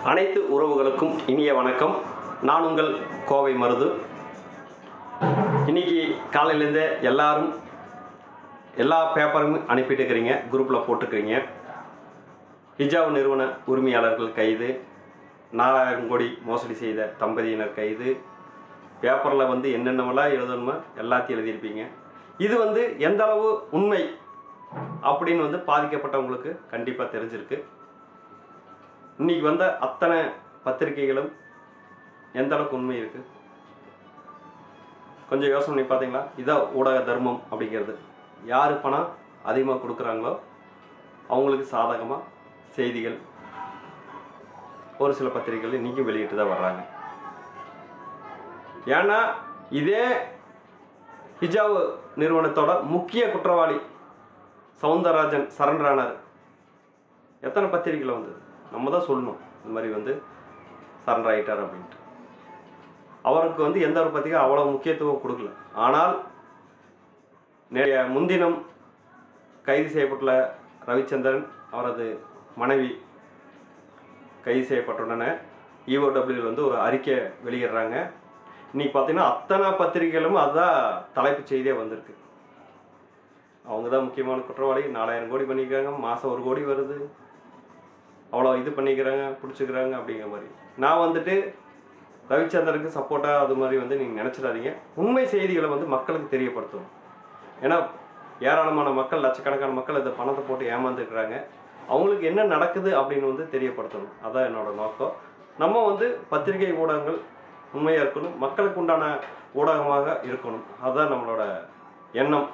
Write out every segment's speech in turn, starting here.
அனைத்து உறவுகளுக்கும் இனிய வணக்கம் நான் உங்கள் கோவை மருது இன்னைக்கு காலையிலேருந்தே எல்லாரும் எல்லா பேப்பரும் அனுப்பிட்டு இருக்கிறீங்க குரூப்பில் போட்டுக்கிறீங்க ஹிஜாப் நிறுவன உரிமையாளர்கள் கைது நாலாயிரம் கோடி மோசடி செய்த தம்பதியினர் கைது பேப்பரில் வந்து என்னென்னவெல்லாம் எழுதணுமோ எல்லாத்தையும் எழுதியிருப்பீங்க இது வந்து எந்த அளவு உண்மை அப்படின்னு வந்து பாதிக்கப்பட்டவங்களுக்கு கண்டிப்பாக தெரிஞ்சிருக்கு இன்னைக்கு வந்த அத்தனை பத்திரிகைகளும் எந்த அளவுக்கு உண்மை இருக்கு கொஞ்சம் யோசனை பண்ணி பார்த்தீங்களா இதான் ஊடக தர்மம் அப்படிங்கிறது யார் பணம் அதிகமாக கொடுக்குறாங்களோ அவங்களுக்கு சாதகமாக செய்திகள் ஒரு சில பத்திரிகைகள் இன்றைக்கும் வெளியிட்டு தான் வர்றாங்க ஏன்னா இதே ஹிஜாப் நிறுவனத்தோட முக்கிய குற்றவாளி சவுந்தரராஜன் சரண்டர் ஆனார் எத்தனை பத்திரிக்கையில் வந்தது நம்ம தான் சொல்லணும் இந்த மாதிரி வந்து சரண்டர் ஆகிட்டார் அப்படின்ட்டு அவருக்கு வந்து எந்த ஒரு பத்திரிகை அவ்வளோ முக்கியத்துவம் கொடுக்கல ஆனால் நிறைய முன்தினம் கைது செய்யப்பட்டுள்ள ரவிச்சந்திரன் அவரது மனைவி கைது செய்யப்பட்டுள்ளன இஓடபிள்யூவில் வந்து ஒரு அறிக்கை வெளியிடுறாங்க இன்னைக்கு பார்த்தீங்கன்னா அத்தனை பத்திரிகைகளும் அதுதான் தலைப்புச் செய்தியாக வந்திருக்கு அவங்க தான் முக்கியமான குற்றவாளி நாலாயிரம் கோடி பண்ணிக்கிறாங்க மாதம் ஒரு கோடி வருது அவ்வளோ இது பண்ணிக்கிறாங்க பிடிச்சிக்கிறாங்க அப்படிங்கிற மாதிரி நான் வந்துட்டு ரவிச்சந்திரனுக்கு சப்போர்ட்டாக அது மாதிரி வந்து நீங்கள் நினச்சிடாதீங்க உண்மை செய்திகளை வந்து மக்களுக்கு தெரியப்படுத்தணும் ஏன்னா ஏராளமான மக்கள் லட்சக்கணக்கான மக்கள் இந்த பணத்தை போட்டு ஏமாந்துருக்குறாங்க அவங்களுக்கு என்ன நடக்குது அப்படின்னு வந்து தெரியப்படுத்தணும் அதான் என்னோட நோக்கம் நம்ம வந்து பத்திரிகை ஊடகங்கள் உண்மையாக இருக்கணும் மக்களுக்கு உண்டான ஊடகமாக இருக்கணும் அதுதான் நம்மளோட எண்ணம்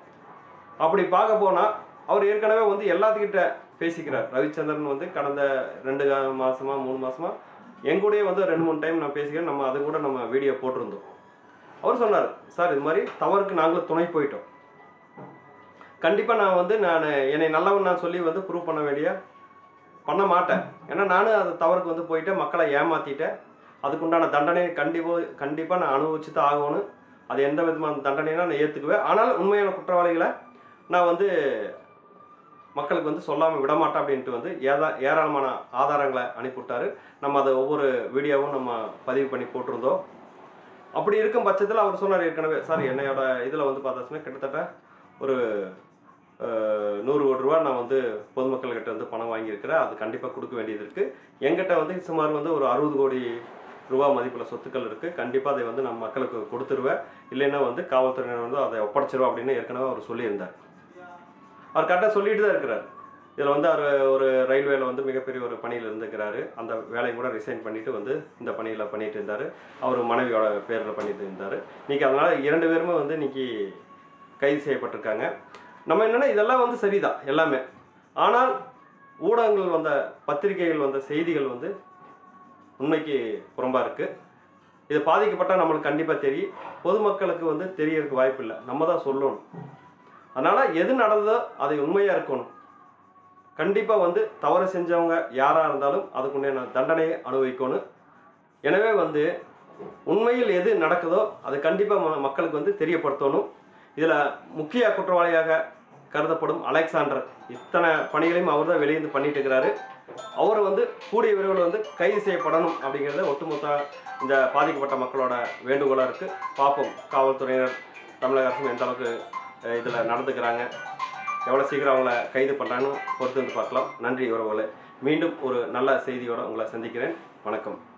அப்படி பார்க்க போனால் அவர் ஏற்கனவே வந்து எல்லாத்துக்கிட்ட பேசிக்கிறார் ரவிச்சந்திரன் வந்து கடந்த ரெண்டு கா- மாசமா மூணு மாசமா எங்கூடயே வந்து ரெண்டு மூணு டைம் நான் பேசிக்கிறேன் நம்ம அது கூட நம்ம வீடியோ போட்டிருந்தோம் அவர் சொன்னார் சார் இது மாதிரி தவறுக்கு நாங்களும் துணை போயிட்டோம் கண்டிப்பாக நான் வந்து நான் என்னை நல்லவன் நான் சொல்லி வந்து ப்ரூவ் பண்ண வேண்டிய பண்ண மாட்டேன் ஏன்னா நானும் அது தவறுக்கு வந்து போயிட்டு மக்களை ஏமாற்றிட்டேன் அதுக்குண்டான தண்டனை கண்டிப்பாக கண்டிப்பாக நான் அனுபவிச்சு தான் ஆகணும் அது எந்த விதமான தண்டனைனா நான் ஏற்றுக்குவேன் ஆனால் உண்மையான குற்றவாளிகளை நான் வந்து மக்களுக்கு வந்து சொல்லாமல் விட மாட்டேன் அப்படின்ட்டு வந்து ஏதா ஏராளமான ஆதாரங்களை அனுப்பிவிட்டாரு நம்ம அதை ஒவ்வொரு வீடியோவும் நம்ம பதிவு பண்ணி போட்டிருந்தோம் அப்படி இருக்கும் பட்சத்தில் அவர் சொன்னார் ஏற்கனவே சார் என்னையோட இதில் வந்து பார்த்தாச்சுன்னா கிட்டத்தட்ட ஒரு அஹ், நூறு கோடி ரூபா நான் வந்து பொதுமக்கள்கிட்ட வந்து பணம் வாங்கியிருக்கிறேன் அது கண்டிப்பாக கொடுக்க வேண்டியது இருக்குது எங்கிட்ட வந்து சுமார் வந்து ஒரு அறுபது கோடி ரூபா மதிப்புள்ள சொத்துக்கள் இருக்குது கண்டிப்பாக அதை வந்து நான் மக்களுக்கு கொடுத்துருவேன் இல்லைன்னா வந்து காவல்துறையினர் வந்து அதை ஒப்படைச்சிருவோம் அப்படின்னு ஏற்கனவே அவர் சொல்லியிருந்தார் அவர் கரெக்டாக சொல்லிட்டு தான் இருக்கிறார் இதில் வந்து அவர் ஒரு ரயில்வேல வந்து மிகப்பெரிய ஒரு பணியில் இருந்துக்கிறாரு அந்த வேலையை கூட ரிசைன் பண்ணிட்டு வந்து இந்த பணியில் பண்ணிட்டு இருந்தார் அவர் மனைவியோட பேரில் பண்ணிட்டு இருந்தார் இன்னைக்கு அதனால் இரண்டு பேருமே வந்து இன்னைக்கு கைது செய்யப்பட்டிருக்காங்க நம்ம என்னென்னா இதெல்லாம் வந்து சரிதான் எல்லாமே ஆனால் ஊடகங்கள் வந்த பத்திரிகைகள் வந்த செய்திகள் வந்து உண்மைக்கு புறம்பாக இருக்குது இது பாதிக்கப்பட்டால் நம்மளுக்கு கண்டிப்பாக தெரியும் பொதுமக்களுக்கு வந்து தெரியறதுக்கு வாய்ப்பு இல்லை நம்ம தான் சொல்லணும் அதனால் எது நடந்ததோ அது உண்மையாக இருக்கணும் கண்டிப்பாக வந்து தவறு செஞ்சவங்க யாராக இருந்தாலும் அதுக்குண்டான தண்டனையை அனுபவிக்கணும் எனவே வந்து உண்மையில் எது நடக்குதோ அது கண்டிப்பாக மக்களுக்கு வந்து தெரியப்படுத்தணும் இதில் முக்கிய குற்றவாளியாக கருதப்படும் அலெக்சாண்டர் இத்தனை பணிகளையும் அவர் தான் வெளியிருந்து பண்ணிட்டு இருக்கிறாரு அவர் வந்து கூடிய விரைவில் வந்து கைது செய்யப்படணும் அப்படிங்கிறத ஒட்டுமொத்த இந்த பாதிக்கப்பட்ட மக்களோட வேண்டுகோளாக இருக்குது பார்ப்போம் காவல்துறையினர் தமிழக அரசும் எந்த அளவுக்கு இதில் நடந்துக்கிறாங்க எவ்வளோ சீக்கிரம் அவங்கள கைது பண்ணுறான்னு பொறுத்து வந்து பார்க்கலாம் நன்றி உறவுகளே மீண்டும் ஒரு நல்ல செய்தியோடு உங்களை சந்திக்கிறேன் வணக்கம்